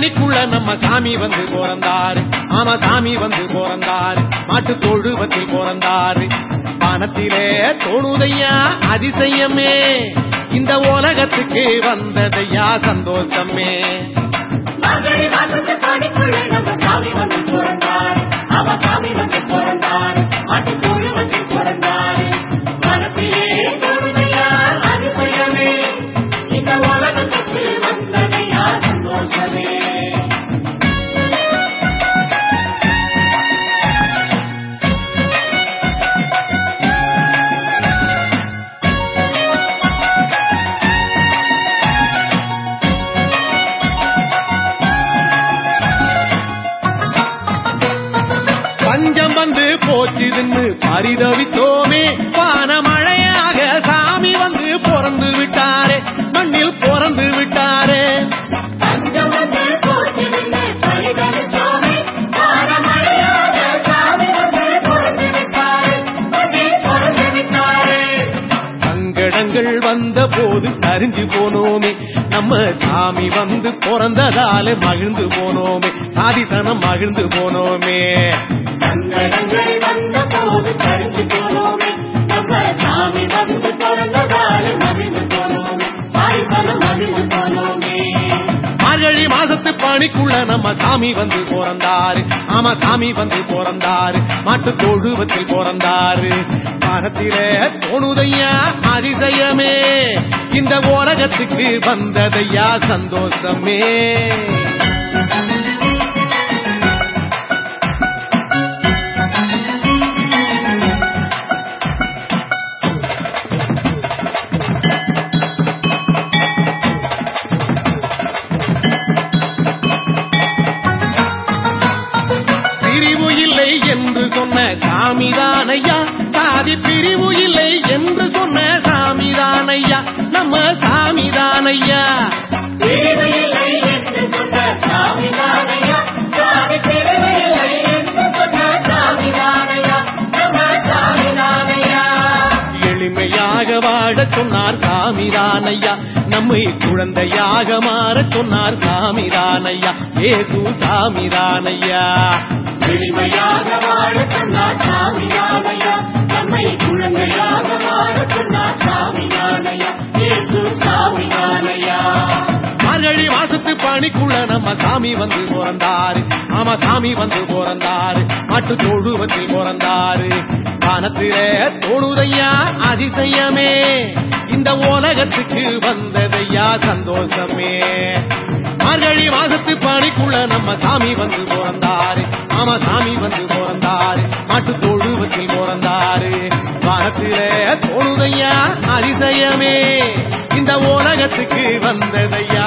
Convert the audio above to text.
பணிக்குள்ள நம்ம சாமி வந்து பிறந்தாரு ஆமா சாமி வந்து பிறந்தாரு மாட்டு தொழுவத்தில் பிறந்தாரு வானத்திலே தோணுதையா அதிசயமே இந்த உலகத்துக்கு வந்ததையா சந்தோஷமே மார்கழி மாசத்து பணிக்குள்ள நம்ம சாமி வந்து பிறந்தாரு அவ சாமி வந்து பிறந்தாரு மாட்டு தொழுவத்தில் பிறந்தாரு மனத்திலே தோணுதையா அதிசயமே இந்த உலகத்துக்கு வந்ததையா சந்தோஷமே பஞ்சம் வந்து போச்சுதுன்னு பரிதவித்தோமே வான மழையாக சாமி வந்து பிறந்து விட்டாரே மண்ணில் பிறந்து விட்டாரே பஞ்சம் வந்து போச்சுதுன்னு பரிதவித்தோமே. வானமழையாக சாமி வந்து பிறந்து விட்டாரு. வந்து பிறந்து விட்டாரு. சங்கடங்கள் வந்த போது சரிஞ்சு போனோமே நம்ம சாமி வந்து பிறந்ததால மகிழ்ந்து போனோமே சாதிசனம் மகிழ்ந்து போனோமே சங்கடங்கள் வந்த போது சரிஞ்சு போனோமே. நம்ம சாமி வந்து பிறந்ததால மகிழ்ந்து போனோமே. சாய்சனம் மகிழ்ந்து போனோமே. மார்கழி மாசத்து பணிக்குள்ள நம்ம சாமி வந்து பிறந்தாரு ஆமா சாமி வந்து பிறந்தாரு மாட்டு தொழுவத்தில் பிறந்தாரு வானத்திலே தோணுதையா அதிசயமே இந்த உலகத்துக்கு வந்ததையா சந்தோஷமே பிரிவு இல்லை என்று சொன்ன சாமிதானையா சாதி பிரிவு இல்லை என்று சொன்ன சாமிதானையா நம்ம சாமிதானையா பிரிவு இல்லை என்று சொன்ன சாமிதானையா. சாமி பிரிவு இல்லை என்று சொன்ன சாமிதானையா. நம்ம சாமிதானையா. எளிமையாக வாழச் சொன்னார் சாமிதானையா நம்மை குழந்தையாக மாறச் சொன்னார் சாமிதானையா ஏசு சாமிதானையா எளிமையாக வாழச் சொன்னார் சாமியானையா. நம்மை குழந்தையாக வாழச் சொன்னார் சாமியானையா. இயேசு சாமியானையா. மார்கழி மாசத்து பணிக்குள்ள நம்ம சாமி வந்து பிறந்தாரு ஆமா சாமி வந்து பிறந்தாரு மாட்டு தொழுவத்தில் பிறந்தாரு வானத்திலே தோணுதையா அதிசயமே இந்த உலகத்துக்கு வந்ததையா சந்தோஷமே மார்கழி மாசத்து பணிக்குள்ள நம்ம சாமி வந்து பிறந்தாரு ஆமா சாமி வந்து பிறந்தாரு மாட்டு தொழுவத்தில் பிறந்தாரு வானத்திலே தோணுதையா அதிசயமே இந்த உலகத்துக்கு வந்ததையா